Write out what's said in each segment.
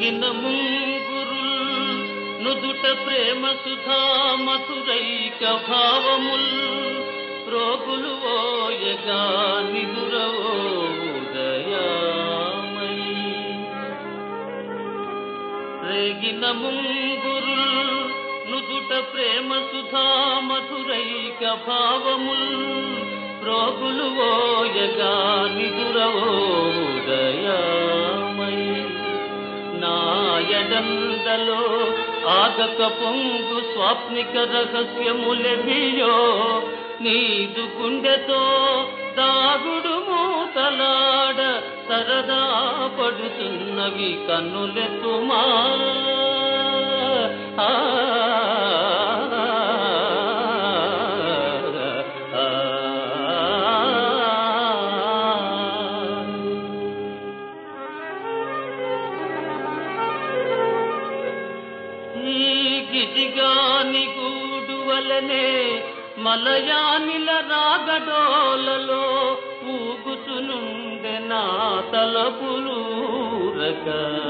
రేగిన ముంగురుల్ నుదుట ప్రేమ సుధా మధురైక భావముల్ రోగులు ఓయగా నిదురవో ఉదయామై రేగిన ముంగురుల్ నుదుట ప్రేమ సుధా మధురైక భావముల్ రోగులు ఓయగా నిదురవో ఉదయామై నాయడందలో ఆగక పొంగు స్వాప్నిక రహస్యములెవియో నీదు గుండెతో దాగుడు మూతలాడ సరదా పడుతున్నవి కన్నులెత్తుమా ఆ, ఆ, ఆ. ఈ గిజిగాని గూడు వలనే మలయానిల రాగడోలలో ఊగుచునుండె నా తలపులూరక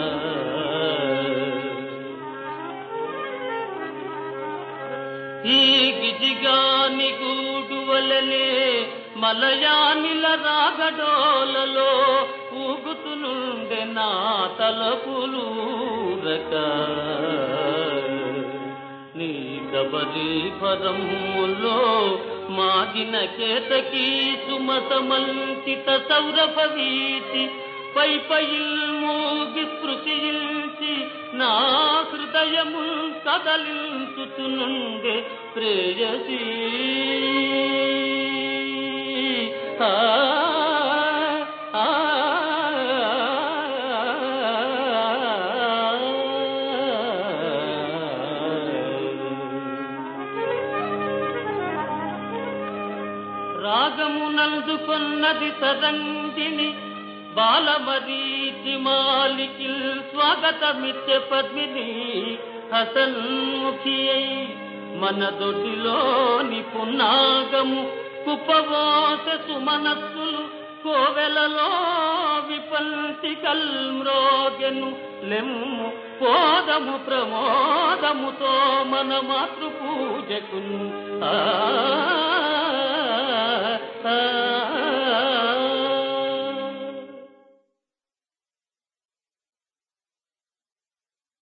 ఈ గిజిగాని గూడు వలనే మలయానిల రాగడోలలో ఊగుతునుండె నా తలపులూరక నీ కబరి పరములో మాగిన కేతకీ సుమతమంతిత సౌరభ వీచి పై పైల్ మూగి స్పృశించి నా హృదయము కదలించుతునుండే ప్రేయసీ ఆ, ఆ, రాగమునందుకొన్నది తరంగిణి బాలమరీచి మాలికిల్ స్వాగతమిత్య పద్మిని హసన్ముఖి అయి మన దొడ్డిలోని పున్నాగము కుప్పవోస సుమనస్సులు కోవెలలో విపంతి కల్మ్రోగెను లెమ్ము పోదము ప్రమోదముతో మన మాతృ పూజకు ఆ